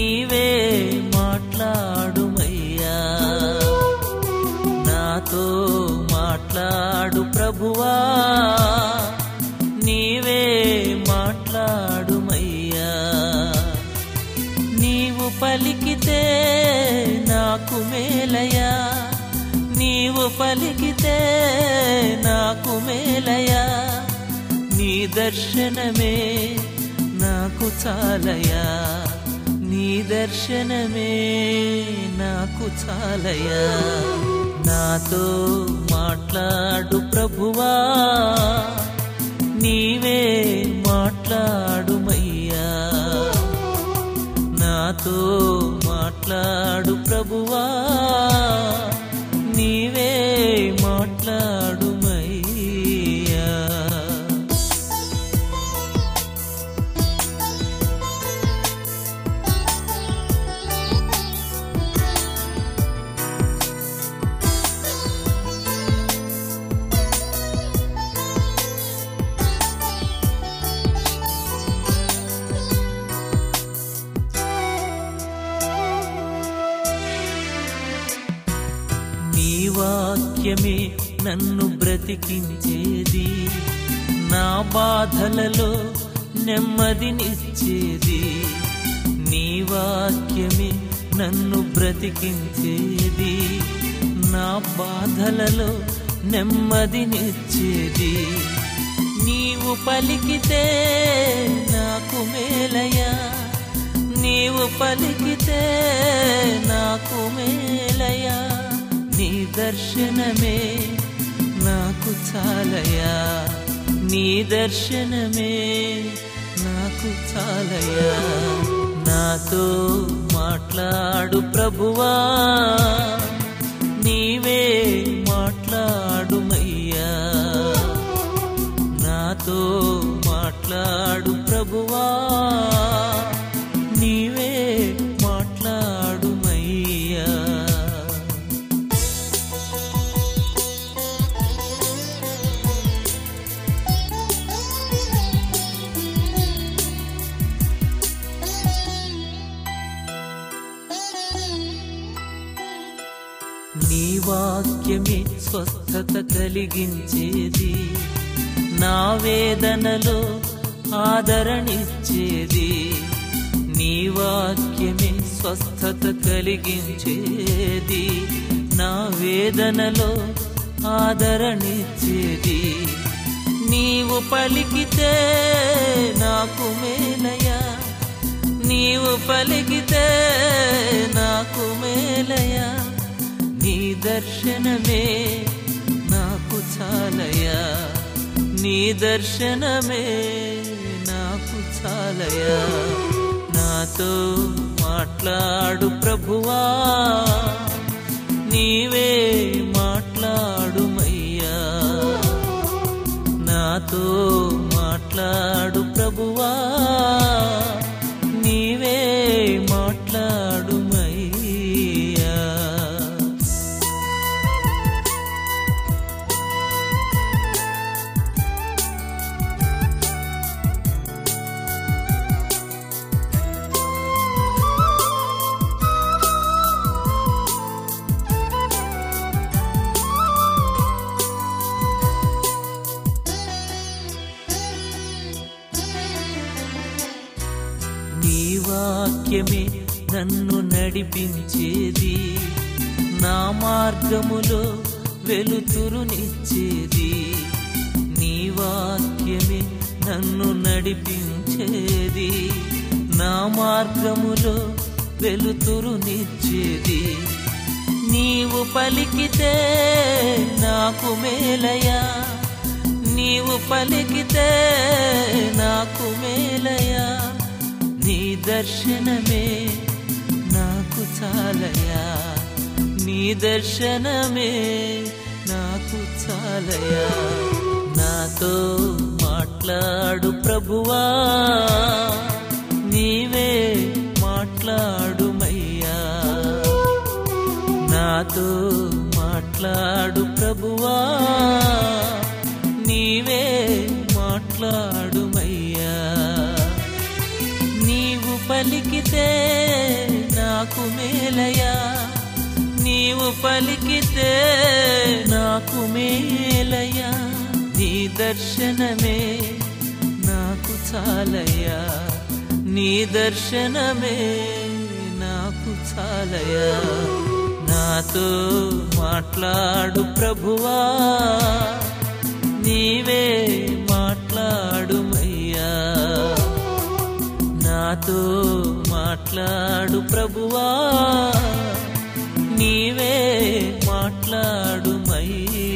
నీవే మాట్లాడుమయ్యా నాతో మాట్లాడు ప్రభువా నీవే మాట్లాడుమయ్యా నీవు పలికితే నాకు మేలయా నీవు పలికితే నాకు మేలయా నీ దర్శనమే నాకు చాలయా నీ దర్శనమే నాకు చాలయా నాతో మాట్లాడు ప్రభువా నీవే మాట్లాడుమయ్యా నాతో మాట్లాడు ప్రభువా నీవే మాట్లాడుమయ్యా నీ వాక్యమే నన్ను బ్రతికించేది నా బాధలలో నెమ్మదినిచ్చేది నీ వాక్యమే నన్ను బ్రతికించేది నా బాధలలో నెమ్మదినిచ్చేది నీవు పలికితే నాకు మేలయా నీవు పలికితే నాకు మేలయా నీ దర్శనమే నాకు చాలయా నీ దర్శనమే నాకు చాలయా నాతో మాట్లాడు ప్రభువా నీవే మాట్లాడుమయ్యా నాతో మాట్లాడు ప్రభువా నీవే మాట్లాడుమయ్యా నీ వాక్యమే స్వస్థత కలిగించేది నా వేదనలో ఆదరణిచ్చేది నీ వాక్యమే స్వస్థత కలిగించేది నా వేదనలో ఆదరణిచ్చేది నీవు పలికితే నాకు మేలయా నీవు పలికితే నాకు మేలయా నీ దర్శనమే నాకు చాలయా నీ దర్శనమే నాకు చాలయా నాతో మాట్లాడు ప్రభువా నీవే మాట్లాడుమయ్యా నాతో మాట్లాడు ప్రభువా నీవే మాట్లాడుమయ్యా నీ వాక్యమే నన్ను నడిపించేది నా మార్గములో వెలుతురునిచ్చేది నీ వాక్యమే నన్ను నడిపించేది నా మార్గములో వెలుతురునిచ్చేది నీవు పలికితే నాకు మేలయా నీవు పలికితే నాకు మేలయా నీ దర్శనమే నాకు చాలయా నీ దర్శనమే నాకు చాలయా నాతో మాట్లాడు ప్రభువా నీవే మాట్లాడుమయ్యా నాతో మాట్లాడు ప్రభువా నీవే మాట్లాడుమయ్యా నీవు పలికితే నాకు మేలయా నీవు పలికితే నాకు మేలయా నీ దర్శనమే నాకు చాలయ్యా నీ దర్శనమే నాకు చాలయ్యా నాతో మాట్లాడు ప్రభువా నీవే మాట్లాడుమయ్యా నాతో మాట్లాడు ప్రభువా నీవే మాట్లాడుమయ్యా